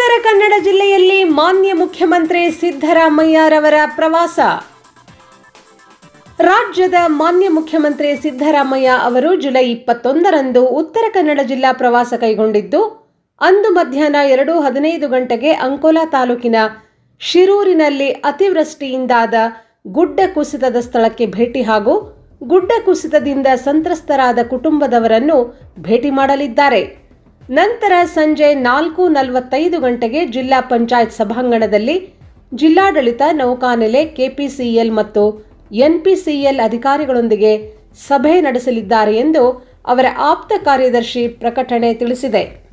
ಉತ್ತರ ಕನ್ನಡ ಜಿಲ್ಲೆಯಲ್ಲಿ ಮಾನ್ಯ ಮುಖ್ಯಮಂತ್ರಿ ಸಿದ್ದರಾಮಯ್ಯರವರ ಪ್ರವಾಸ ರಾಜ್ಯದ ಮಾನ್ಯ ಮುಖ್ಯಮಂತ್ರಿ ಸಿದ್ದರಾಮಯ್ಯ ಅವರು ಜುಲೈ ಇಪ್ಪತ್ತೊಂದರಂದು ಉತ್ತರ ಕನ್ನಡ ಜಿಲ್ಲಾ ಪ್ರವಾಸ ಕೈಗೊಂಡಿದ್ದು ಅಂದು ಮಧ್ಯಾಹ್ನ ಎರಡು ಹದಿನೈದು ಗಂಟೆಗೆ ಅಂಕೋಲಾ ತಾಲೂಕಿನ ಶಿರೂರಿನಲ್ಲಿ ಅತಿವೃಷ್ಟಿಯಿಂದಾದ ಗುಡ್ಡ ಕುಸಿತದ ಸ್ಥಳಕ್ಕೆ ಭೇಟಿ ಹಾಗೂ ಗುಡ್ಡ ಕುಸಿತದಿಂದ ಸಂತ್ರಸ್ತರಾದ ಕುಟುಂಬದವರನ್ನು ಭೇಟಿ ಮಾಡಲಿದ್ದಾರೆ ನಂತರ ಸಂಜೆ ನಾಲ್ಕು ನಲವತ್ತೈದು ಗಂಟೆಗೆ ಜಿಲ್ಲಾ ಪಂಚಾಯತ್ ಸಭಾಂಗಣದಲ್ಲಿ ಜಿಲ್ಲಾಡಳಿತ ನೌಕಾನೆಲೆ ಕೆಪಿಸಿಎಲ್ ಮತ್ತು ಎನ್ಪಿಸಿಎಲ್ ಅಧಿಕಾರಿಗಳೊಂದಿಗೆ ಸಭೆ ನಡೆಸಲಿದ್ದಾರೆ ಎಂದು ಅವರ ಆಪ್ತ ಕಾರ್ಯದರ್ಶಿ ಪ್ರಕಟಣೆ ತಿಳಿಸಿದೆ